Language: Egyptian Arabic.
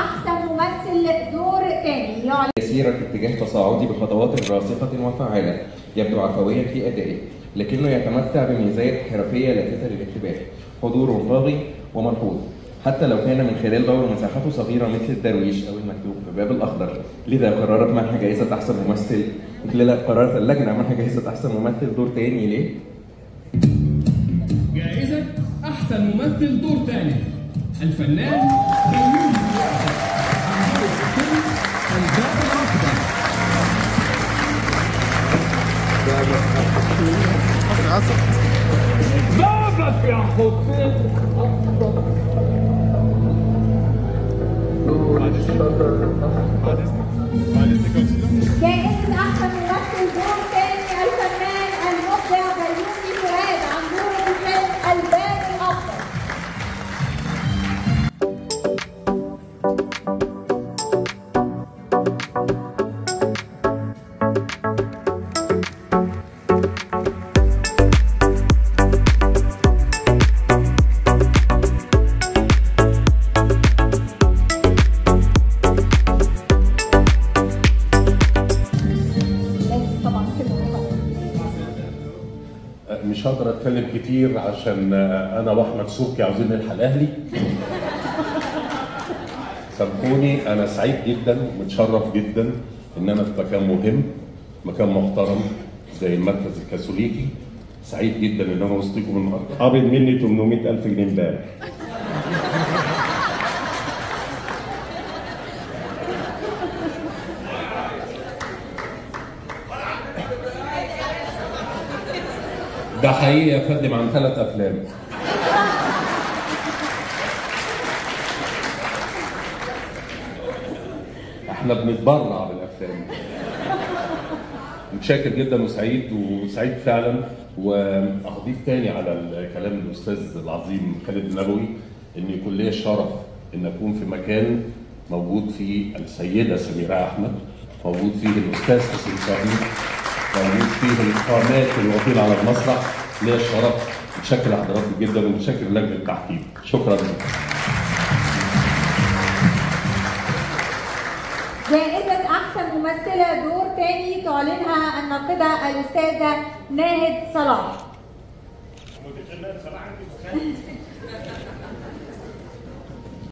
أحسن ممثل دور تاني يعلن يسير في اتجاه تصاعدي بخطوات راسخة وفعالة يبدو عفويا في أدائه لكنه يتمتع بميزات حرفية لافتة للانتباه حضوره طاغي وملحوظ حتى لو كان من خلال دور مساحته صغيرة مثل الدرويش أو المكتوب في باب الأخضر لذا قررت منح جائزة أحسن ممثل لذا قررت اللجنة منح جائزة أحسن ممثل دور تاني ليه؟ جائزة أحسن ممثل دور ثاني الفنان بيومي فؤاد عن دور الفيلم الباب الأخضر بابك يا حسين جائزة أحسن ممثل دور تاني الفنان المبدع بيومي فؤاد عن دور الفيلم الباب الأخضر لازم طبعا فيلم بقى. مش هقدر اتكلم كتير عشان انا واحمد سوقي عاوزين نلحق الاهلي سامحوني انا سعيد جدا ومتشرف جدا ان انا في مكان مهم مكان محترم زي المركز الكاثوليكي سعيد جدا ان انا وسطكم النهارده قابل مني 800 الف جنيه امبارح ده حقيقي يا فندم عن ثلاث افلام احنا بنتبرع بالافلام متشكر جدا وسعيد وسعيد فعلا واضيف تاني على الكلام الاستاذ العظيم خالد النبوي ان يكون لي الشرف ان اكون في مكان موجود فيه السيده سميره احمد موجود فيه الاستاذ حسين صبري موجود فيه القامات الوطيله على المسرح ليا الشرف متشكر لحضراتكم جدا ومتشكر لجنه التحكيم شكرا لكم جائزة أحسن ممثلة دور تاني تعلنها الناقدة الأستاذة ناهد صلاح